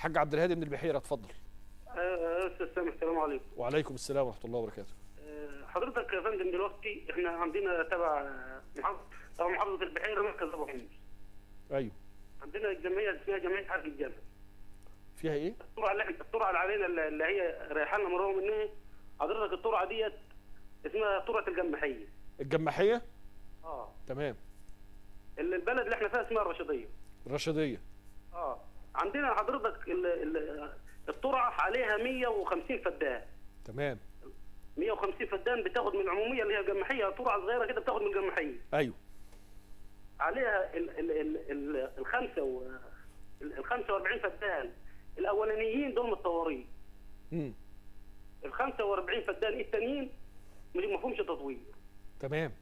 الحاج عبد الهادي من البحيره اتفضل آه، استاذ سامح السلام عليكم وعليكم السلام ورحمه الله وبركاته آه، حضرتك يا فندم دلوقتي احنا عندنا تبع آه، محافظه تبع محافظه البحيره مركز ابو حمص ايوه عندنا جمعيه اسمها جمعيه حرب الجبل فيها ايه الطرعه اللي احنا الطرعه اللي علينا اللي اللي هي رايحه لنا مره منها حضرتك الطرعه ديت اسمها طرعه الجماحيه الجماحيه اه تمام ال- البلد اللي احنا فيها اسمها الرشيديه الرشيديه اه عندنا حضرتك ال- ال- الطرعه عليها 150 فدان تمام 150 فدان بتاخد من العموميه اللي هي الجماحيه طرعه صغيره كده بتاخد من الجماحيه ايوه عليها ال ال ال ال الخمسه و ال ال 45 فدان الاولانيين دول متطورين امم ال 45 فدان التانيين ما فيهمش تطوير تمام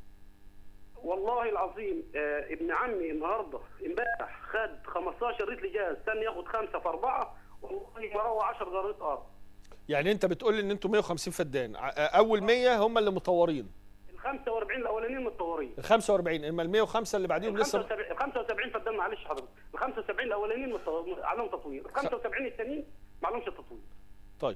والله العظيم آه ابن عمي النهارده امبارح خد 15 ريت جاز ثاني ياخد خمسه في اربعه والله ما روى 10 جرات ارض يعني انت بتقول لي ان انتوا 150 فدان ع- اول 100 هم اللي مطورين ال 45 الاولانيين متطورين ال 45 اما ال 105 اللي بعديهم ال لسه 75 ال 75 فدان معلش حضرتك ال 75 الاولانيين متطور- عليهم تطوير ال 75 التانيين ما عليهمش تطوير طيب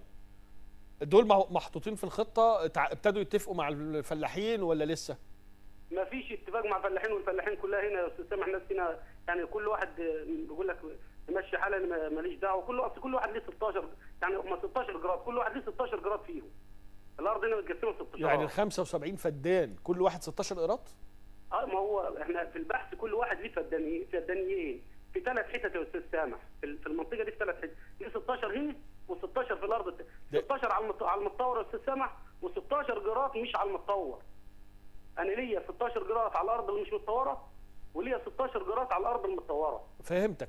دول مح- محطوطين في الخطه اتع- ابتدوا يتفقوا مع الفلاحين ولا لسه ما فيش اتفاق مع الفلاحين والفلاحين كلها هنا يا استاذ سامح الناس هنا يعني كل واحد آه، بيقول لك ماشي حالي أنا ما- ماليش دعوه كل اصل كل واحد ليه 16 يعني هم 16 جراد كل واحد ليه 16 جراد فيهم الارض هنا متقسمه 16 يعني ال 75 فدان كل واحد 16 قيراط اه ما هو احنا في البحث كل واحد ليه فداني فدانيين في ثلاث حتت يا استاذ سامح في في المنطقه دي في ثلاث حتت ليه 16 هنا و16 في الارض الت- ده- 16 على المط- على المتطور يا استاذ سامح و16 جرات مش على المتطور انا ليا 16 جرات على الارض اللي مش متطوره وليا 16 جرات على الارض المتطوره فهمتك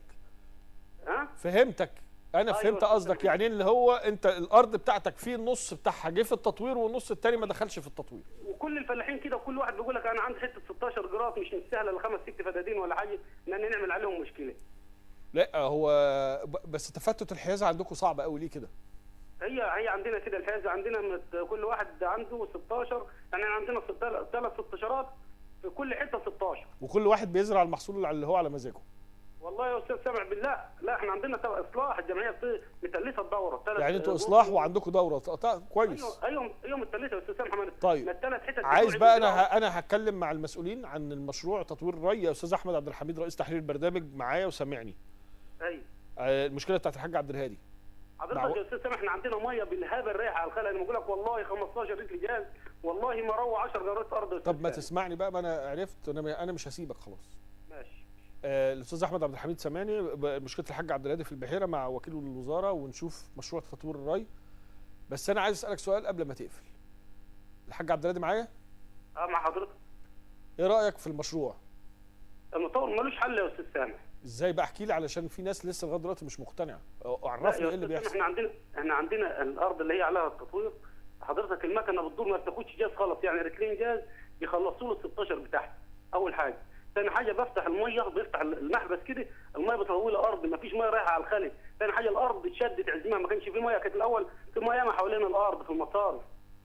ها فهمتك انا أيوة فهمت أستاذ قصدك سامح. يعني اللي هو انت الارض بتاعتك فيه النص بتاعها جه في التطوير والنص التاني ما دخلش في التطوير وكل الفلاحين كده وكل واحد بيقول لك انا عندي حته 16 جرات مش مستاهله لخمس ست فدادين ولا حاجه ان نعمل عليهم مشكله لا هو ب- بس تفتت الحيازه عندكم صعب قوي ليه كده هي هي عندنا كده الحيازه عندنا مت- كل واحد عنده 16 يعني عندنا ثلاث 16 في كل حته 16 وكل واحد بيزرع المحصول اللي هو على مزاجه والله يا استاذ سامع بالله لا احنا عندنا تبع اصلاح الجمعيه بت- متلفه الدوره تلات- يعني انتوا آه، اصلاح وعندكم دوره ط- ط- كويس ايوه ايوه ايوه متلفه يا استاذ سامح محمد طيب. ما الثلاث حتت عايز بتوع بقى انا الزراعة. ه- انا هتكلم مع المسؤولين عن المشروع تطوير الري يا استاذ احمد عبد الحميد رئيس تحرير البرنامج معايا وسامعني ايوه آه، المشكله بتاعت الحاج عبد الهادي حضرتك معقول؟ يا استاذ سامح احنا عندنا ميه بالهبل رايحه على الخلق انا بقول لك والله 15 رجل جاز والله ما روى 10 جرات ارض يا طب أستاذ ما سامح. تسمعني بقى ما انا عرفت انا انا مش هسيبك خلاص ماشي آه، الاستاذ احمد عبد الحميد سامعني ب- مشكله الحاج عبد الهادي في البحيره مع وكيل الوزاره ونشوف مشروع تطوير الري بس انا عايز اسالك سؤال قبل ما تقفل الحاج عبد الهادي معايا اه مع حضرتك ايه رايك في المشروع المطور ملوش حل يا استاذ سامح ازاي بقى احكي لي علشان في ناس لسه لغايه دلوقتي مش مقتنعه لا عرفني يا ايه اللي أستاذ سامح، بيحصل احنا عندنا احنا عندنا الارض اللي هي عليها التطوير حضرتك المكنه بتدور ما بتاخدش جاز خالص يعني ركلين جاز بيخلصوا له ال 16 بتاعها اول حاجه ثاني حاجه بفتح الميه بيفتح المحبس كده الميه بتروي له ارض ما فيش ميه رايحه على الخلق ثاني حاجه الارض اتشدت عزيمه ما كانش في ميه كانت الاول في ميه ما حوالين الارض في المصارف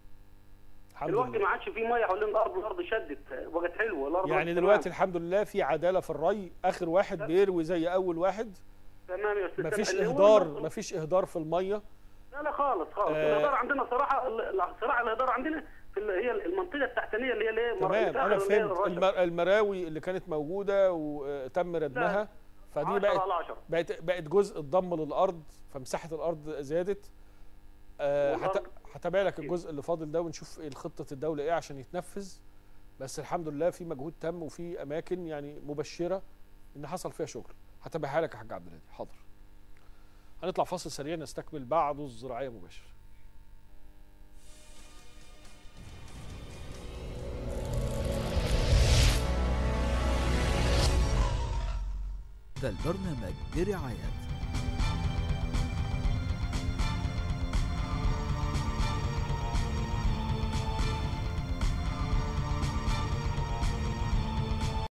الحمد دلوقتي لله ما عادش في ميه حوالين الارض الارض شدت بقت حلوه الارض يعني بقت دلوقتي تمام. الحمد لله في عداله في الري اخر واحد بيروي زي اول واحد تمام يا استاذ مفيش سامح. اللي هو اهدار المطلوب- مفيش اهدار في الميه لا لا خالص خالص آه. الاداره عندنا صراحه ال- الصراحه الاداره عندنا في اللي هي المنطقه التحتانيه اللي هي اللي هي مر- تمام متأخر انا اللي هي فهمت الرشا. المر- المراوي اللي كانت موجوده وتم ردمها فدي 10 بقت على 10 بقت بقت جزء اتضم للارض فمساحه الارض زادت آه، والأرض- هت- هتابع لك الجزء اللي فاضل ده ونشوف ايه خطه الدوله ايه عشان يتنفذ بس الحمد لله في مجهود تم وفي اماكن يعني مبشره ان حصل فيها شغل هتابعها لك يا حاج عبد الهادي حاضر هنطلع فاصل سريع نستكمل بعده الزراعيه مباشر هذا البرنامج برعاية